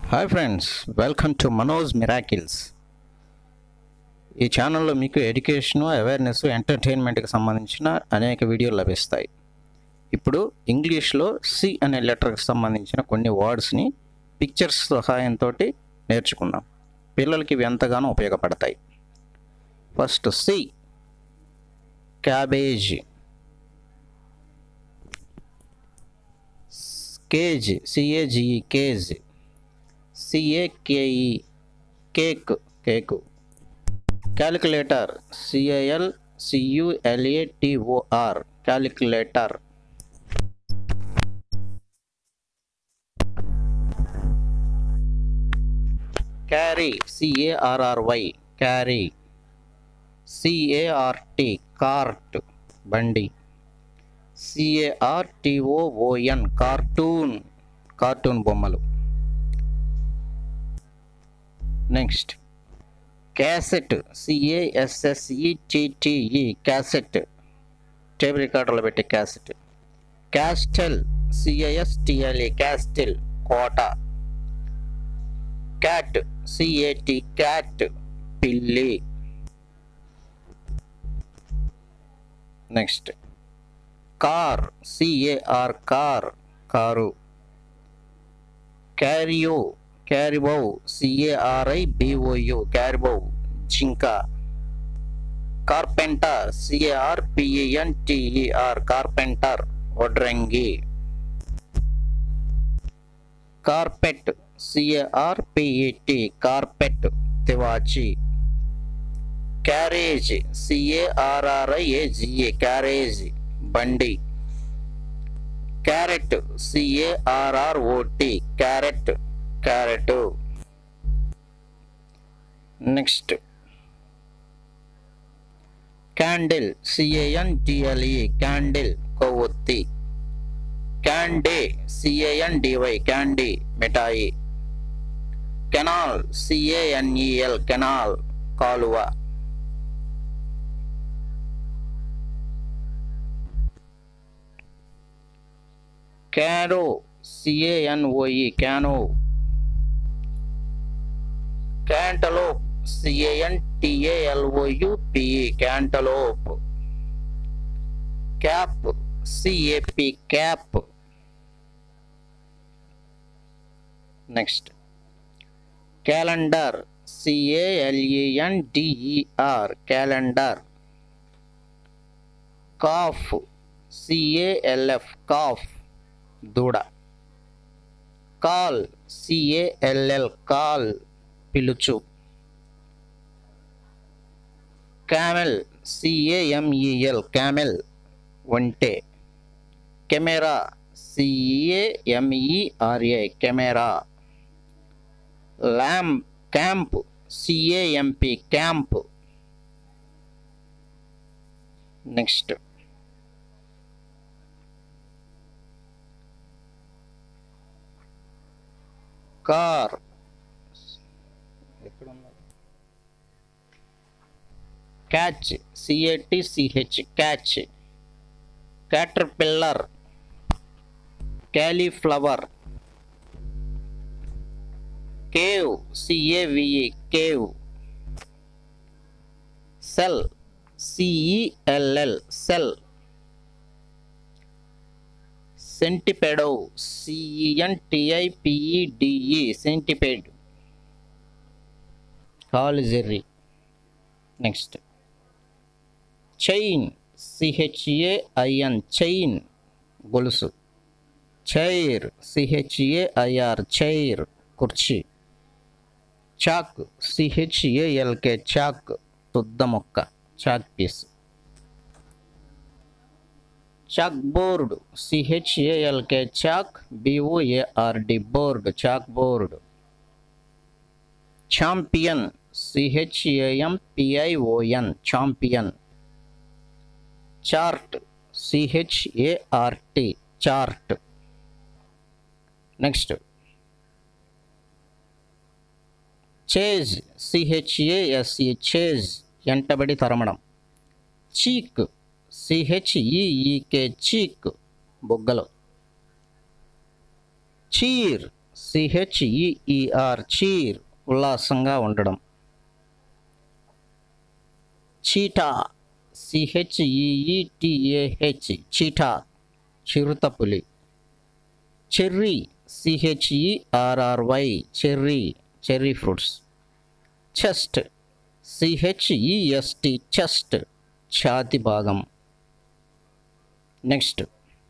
hi friends welcome to Manoj Miracles ఈ ఛానల్లో మీకు ఎడ్యుకేషను అవేర్నెస్ ఎంటర్టైన్మెంట్కి సంబంధించిన అనేక వీడియోలు లభిస్తాయి ఇప్పుడు ఇంగ్లీష్లో సి అనే లెటర్కి సంబంధించిన కొన్ని వర్డ్స్ని పిక్చర్స్ సహాయంతో నేర్చుకుందాం పిల్లలకి ఇవి ఎంతగానో ఉపయోగపడతాయి first C cabbage cage సిఏజిఈ cage సిఏకేఈ cake cake calculator CAL సియుఎల్ఏటిఓఆర్ calculator carry సిఏఆర్ఆర్వై carry సిఏఆర్టి cart బండి సిఏఆర్టిఓఓఎన్ కార్టూన్ కార్టూన్ బొమ్మలు నెక్స్ట్ క్యాసెట్ సిఏఎస్ఎస్ఈటిటిఈ క్యాసెట్ టేబుల్ రికార్డర్లో పెట్టే క్యాసెట్ క్యాస్టెల్ సిఏఎస్టిఎల్ఈ క్యాస్టిల్ కోట క్యాట్ సిఏటి క్యాట్ పిల్లి next car CAR car car క్యారియో క్యారిబౌ సిఏఆర్ఐ బిఓయు క్యారిబౌ జింక కార్పెంటర్ సిఏఆర్ పిఈఎన్ టిఈఆర్ కార్పెంటర్ వడ్రంగి carpet CAR PET carpet తివాచి carriage సిఏఆర్ఆర్ఐఏజిఏ carriage బండి carrot సిఏఆర్ఆర్ఓటి carrot carrot next candle సిఏఎన్టిఎల్ఈ candle కొవ్వొత్తి క్యాండే సిఏఎన్డివై candy మిఠాయి canal సిఏఎన్ఈఎల్ canal కాలువ Cairo సిఏఎన్ఓఈ canoe క్యాంటలోప్ సిఏఎన్టిఏఎల్ఓయు PE క్యాంటలోప్ cap CAP cap next calendar సిఏఎల్ఈఎన్ DER calendar cough CALF cough దూడ call CALL call పిలుచు camel సిఏఎంఈఎల్ camel ఒంటె camera సిఏఎంఈఆర్ఏ camera lamp camp సిఏఎంపి camp next car catch CAT CH catch క్యాటర్ pillar cauliflower cave సిఏవిఈ cave cell CELL cell సెంటిపెడో సిఎన్టిఐపిఈడిఈ centipede కాలిజెర్రీ next chain సిహెచ్ఏఐఎన్ chain గొలుసు chair సిహెచ్ఏఐఆర్ chair కుర్చీ chalk సిహెచ్ఏఎల్కే chalk తుద్ద మొక్క chalk piece chalk board సిహెచ్ఏఎల్కే chalk బిఓఏఆర్డి board chalk board champion సిహెచ్ఏఎం పిఐఓఎన్ champion chart సిహెచ్ఏఆర్టి chart next chase సిహెచ్ఏఎస్ఈ chase ఎంటబడి తరమడం చీక్ సిహెచ్ఈఈకే చీక్ బొగ్గలు cheer సిహెచ్ఈఈఆర్ cheer ఉల్లాసంగా ఉండడం చీటా సిహెచ్ఈఈటిఏహెచ్ చీటా చిరుతపులి cherry సిహెచ్ఈఆర్ఆర్వై cherry cherry fruits chest సిహెచ్ఈఎస్టి chest ఛాతి భాగం next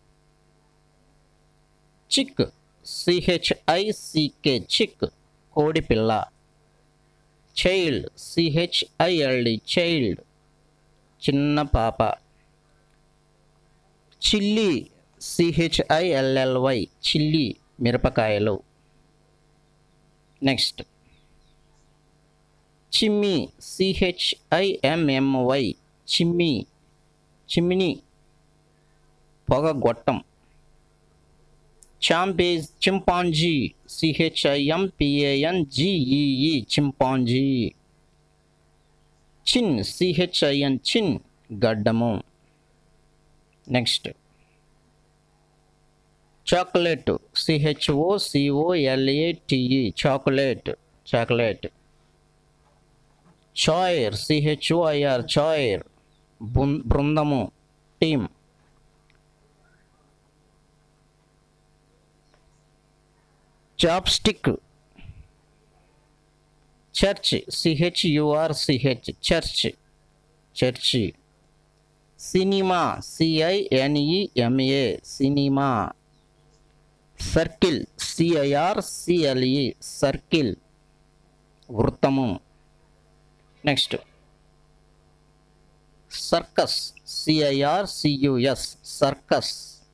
చిక్ సిహెచ్ఐసికే చిక్ కోడి పిల్ల చైల్డ్ సిహెచ్ఐఎల్డి చైల్డ్ చిన్న పాప చిల్లీ సిహెచ్ఐఎల్ఎల్వై చిల్లీ మిరపకాయలు నెక్స్ట్ చిమ్మి సిహెచ్ఐఎంఎంవై చిమ్మి చిమ్మిని పొగ గొట్టం చాంపేజ్ chimpanzee సిహెచ్ఐఎంపిఏఎన్ జిఈఈ chimpanzee chin C H I N chin గడ్డము next chocolate C H O C O L A T E chocolate chocolate chair C H O I R chair బృందము team chopstick church C H U R C H church చర్చి cinema C I N E M A cinema circle C I R C L E circle వృత్తము next circus C I R C U S circus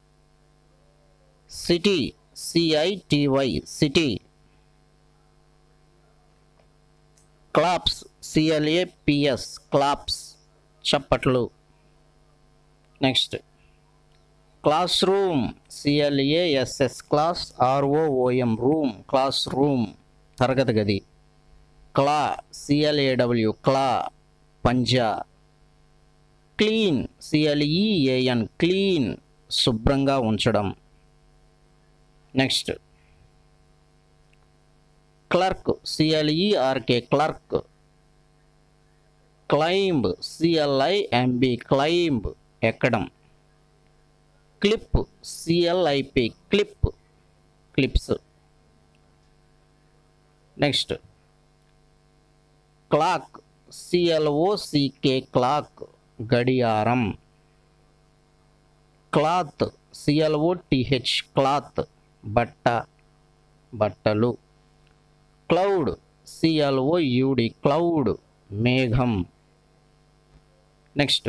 city C I T Y city claps C L A P S claps చప్పట్లు next class room C L A S S class R O O M room class room తరగతి గది క్లా సిఎల్ఏడబ్ల్యూ క్లా పంజా clean CLEAN clean శుభ్రంగా ఉంచడం next clerk సిఎల్ఈఆర్కే clerk climb సిఎల్ఐఎంబి climb ఎక్కడం clip సిఎల్ఐపి clip clips next clock సిఎల్ఓసికే clock గడియారం cloth సిఎల్ఓటిహెచ్ cloth బట్ట బట్టలు క్లౌడ్ సిఎల్ఓ యూడి క్లౌడ్ మేఘం next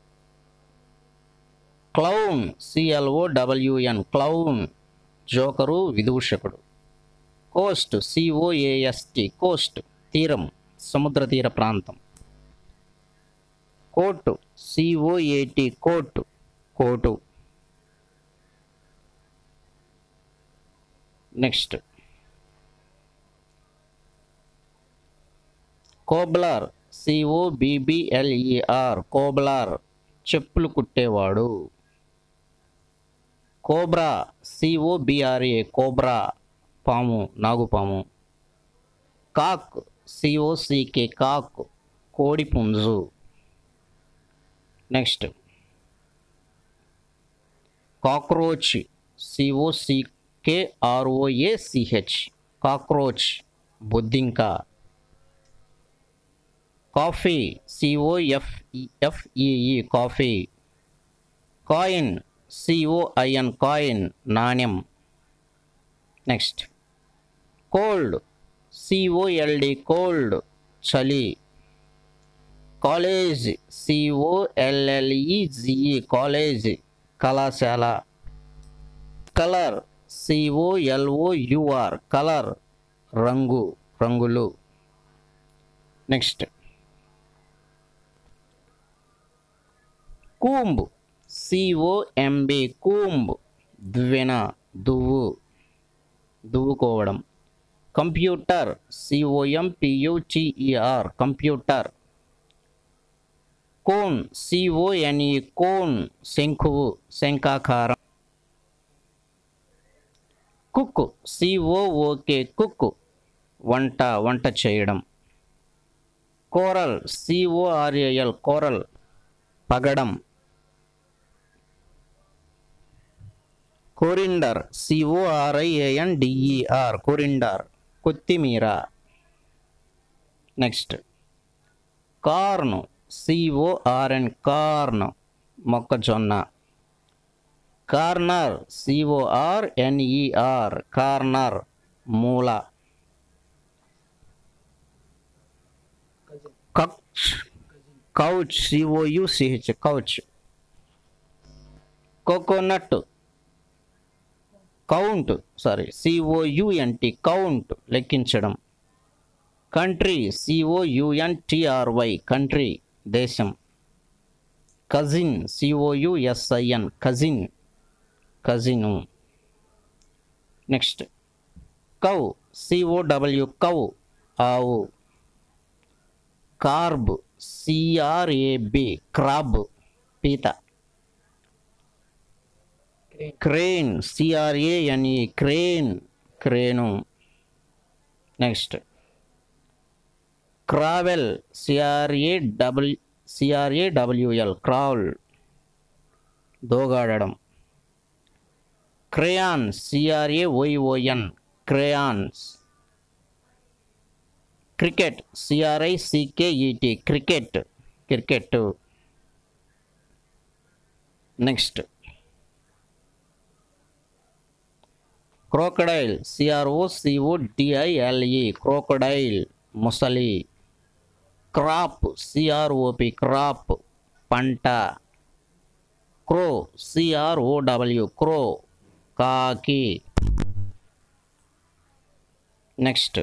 clown CLO WN clown joker విదూషకుడు Coast సిఓఏఎస్టి Coast తీరం సముద్ర తీర ప్రాంతం కోర్టు సిఓఏటి కోర్టు కోటు నెక్స్ట్ కోబ్లార్ సిఓబిబిఎల్ఈఆర్ కోబ్లార్ చెప్పులు కుట్టేవాడు కోబ్రా సిఓబిఆర్ఏ కోబ్రా పాము నాగుపాము కాక్ సిఓసికే కాక్ కోడి పుంజు next cockroach సిఓసికే ఆర్ఓఏసిహెచ్ cockroach బొద్దింక coffee సిఓఎఫ్ఎఫ్ఈఈ coffee coin సిఓఐఎన్ coin నాణ్యం నెక్స్ట్ కోల్డ్ సిఓఎల్డి కోల్డ్ చలి కాలేజ్ సిఓఎల్ఎల్ఈజిఈ కాలేజ్ కళాశాల కలర్ సిఓఎల్ఓయుఆర్ కలర్ రంగు రంగులు నెక్స్ట్ కూంబ్ సిఓఎంబి కూంబ్ దువ్వెన దువ్వు దువ్వుకోవడం computer సిఓఎంపియుటిఈఆర్ computer cone సిఓఎన్ఈ cone శంఖువు శంఖాకారం cook సిఓఓకే cook వంట వంట చేయడం కోరల్ సిఓఆర్ఏఎల్ కోరల్ పగడం కోరిండర్ సిఓఆర్ఐఏఎన్ డిఈఆర్ కోరిండర్ కొత్తిమీర నెక్స్ట్ కార్న్ సిఓఆర్ఎన్ కార్న్ మొక్కజొన్న కార్నర్ సిఓఆర్ఎన్ఈఆర్ కార్నర్ మూల couch couch సిఓయుసిహెచ్ couch coconut count sorry సిఓయుఎన్టి count లెక్కించడం కంట్రీ సిఓయుఎన్టిఆర్వై కంట్రీ దేశం cousin సిఓయుఎస్ఐఎన్ cousin cousin next cow C O W cow ఆవు కార్బ్ సిఆర్ఏబి క్రాబ్ పీత crane సిఆర్ఏఎన్ఈ crane crane next క్రావెల్ CRA W సిఆర్ఏడబ్ల్యూఎల్ క్రావల్ దోగాడడం crayon CRA వైఓఎన్ crayons cricket CRI సికేఈటి cricket cricket next crocodile CRO CO డిఐఎల్ఈ crocodile ముసలి crop CROP crop పంట క్రో సిఆర్ఓడబ్ల్యూ క్రో కాకి next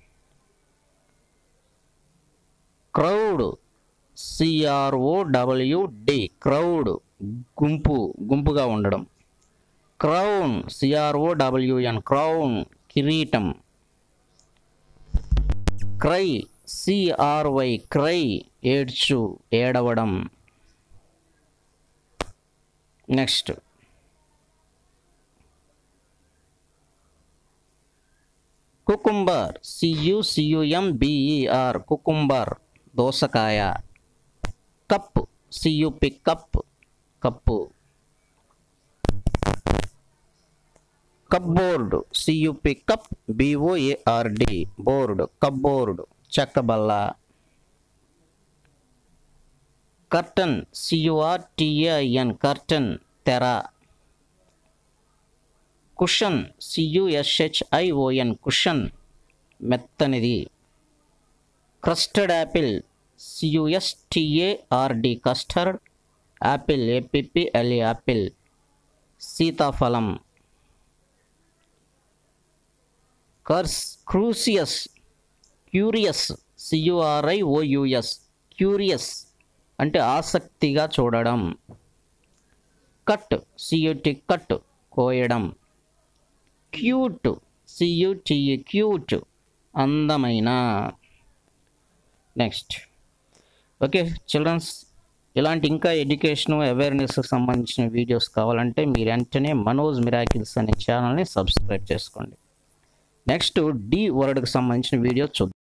crowd సిఆర్ఓడబ్ల్యూ D crowd గుంపు గుంపుగా ఉండడం crown సిఆర్ఓడబ్ల్యూఎన్ crown కిరీటం cry CRY cry ఏడ్చు ఏడవడం next cucumber సియుసియుఎం బిఈఆర్ cucumber దోసకాయ cup సియుపి cup cup cupboard సియుపి cup బిఓఏఆర్డి board కప్బోర్డు చెక్కబల్ల curtain సియుఆర్టిఏఐఎన్ curtain తెర cushion సియుఎస్హెచ్ఐఓఎన్ cushion మెత్తనిది custard Apple సియుఎస్టిఏఆర్డి custard Apple ఏపిపిఎల్ఏ Apple సీతాఫలం కర్స్ క్రూసియస్ క్యూరియస్ సియుఆర్ఐ ఓయుఎస్ క్యూరియస్ అంటే ఆసక్తిగా చూడడం కట్ సియుటి కట్ కోయడం క్యూట్ సియుటిఈ క్యూట్ అందమైన నెక్స్ట్ ఓకే చిల్డ్రన్స్ ఇలాంటి ఇంకా ఎడ్యుకేషన్ అవేర్నెస్కి సంబంధించిన వీడియోస్ కావాలంటే మీరు వెంటనే మనోజ్ మిరాకిల్స్ అనే ఛానల్ని సబ్స్క్రైబ్ చేసుకోండి నెక్స్ట్ డి వర్డ్కి సంబంధించిన వీడియో చూద్దాం